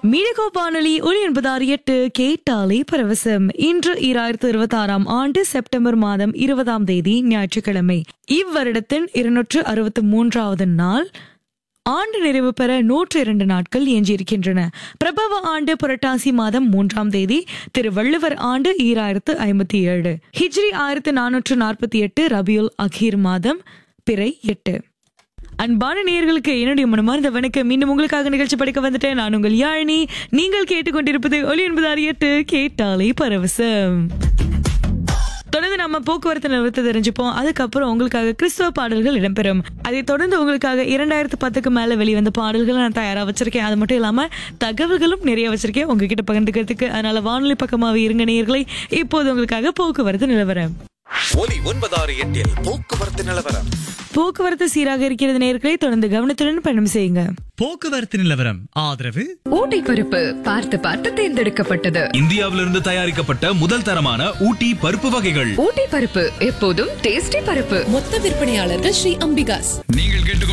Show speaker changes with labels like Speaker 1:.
Speaker 1: மீடிகோ வானொலி ஒளி என்பதாறு எட்டு கேட்டாலே பரவசம் இன்று ஈராயிரத்து இருபத்தி ஆறாம் ஆண்டு செப்டம்பர் மாதம் இருபதாம் தேதி ஞாயிற்றுக்கிழமை இவ்வருடத்தின் இருநூற்று அறுபத்து மூன்றாவது நாள் ஆண்டு நிறைவு பெற நூற்று இரண்டு நாட்கள் எஞ்சியிருக்கின்றன பிரபவ ஆண்டு புரட்டாசி மாதம் மூன்றாம் தேதி திருவள்ளுவர் ஆண்டு ஈராயிரத்து ஐம்பத்தி ஏழு ஹிஜ்ரி ஆயிரத்து நானூற்று நாற்பத்தி எட்டு ரபியுல் அகீர் மாதம் பிறை எட்டு அன்பான நேயர்களுக்கு என்னுடைய மனமார்ந்த வணக்கம் மீண்டும் உங்களுக்காக நிகழ்ச்சி படிக்க வந்துட்டேன் நான் உங்கள் யாழினி நீங்கள் கேட்டுக்கொண்டிருப்பது ஒலி என்பது அறியட்டு கேட்டாலே பரவசம் தொடர்ந்து நம்ம போக்குவரத்து நிறுவனத்தை தெரிஞ்சுப்போம் அதுக்கப்புறம் உங்களுக்காக கிறிஸ்துவ பாடல்கள் இடம்பெறும் அதை தொடர்ந்து உங்களுக்காக இரண்டாயிரத்து பத்துக்கு மேல வெளிவந்த பாடல்களை நான் தயாரா வச்சிருக்கேன் அது மட்டும் இல்லாம தகவல்களும் நிறைய வச்சிருக்கேன் உங்ககிட்ட பகிர்ந்துக்கிறதுக்கு அதனால வானொலி பக்கமாவே இருங்க நேயர்களை இப்போது உங்களுக்காக போக்குவரத்து நிலவரம்
Speaker 2: ஒலி ஒன்பதாறு எட்டில் போக்குவரத்து நிலவரம்
Speaker 1: போக்குவரத்து சீராக இருக்கிறது நேயர்களை தொடர்ந்து கவனத்துடன் பயணம் செய்யுங்க
Speaker 3: போக்குவரத்து நிலவரம் ஆதரவு
Speaker 4: ஊட்டி பருப்பு பார்த்து பார்த்து தேர்ந்தெடுக்கப்பட்டது
Speaker 5: இந்தியாவிலிருந்து தயாரிக்கப்பட்ட முதல் தரமான ஊட்டி பருப்பு வகைகள்
Speaker 4: ஊட்டி பருப்பு எப்போதும் டேஸ்டி பருப்பு
Speaker 6: மொத்த விற்பனையாளர்கள் ஸ்ரீ அம்பிகாஸ்
Speaker 5: நீங்கள் கேட்டுக்கொண்டு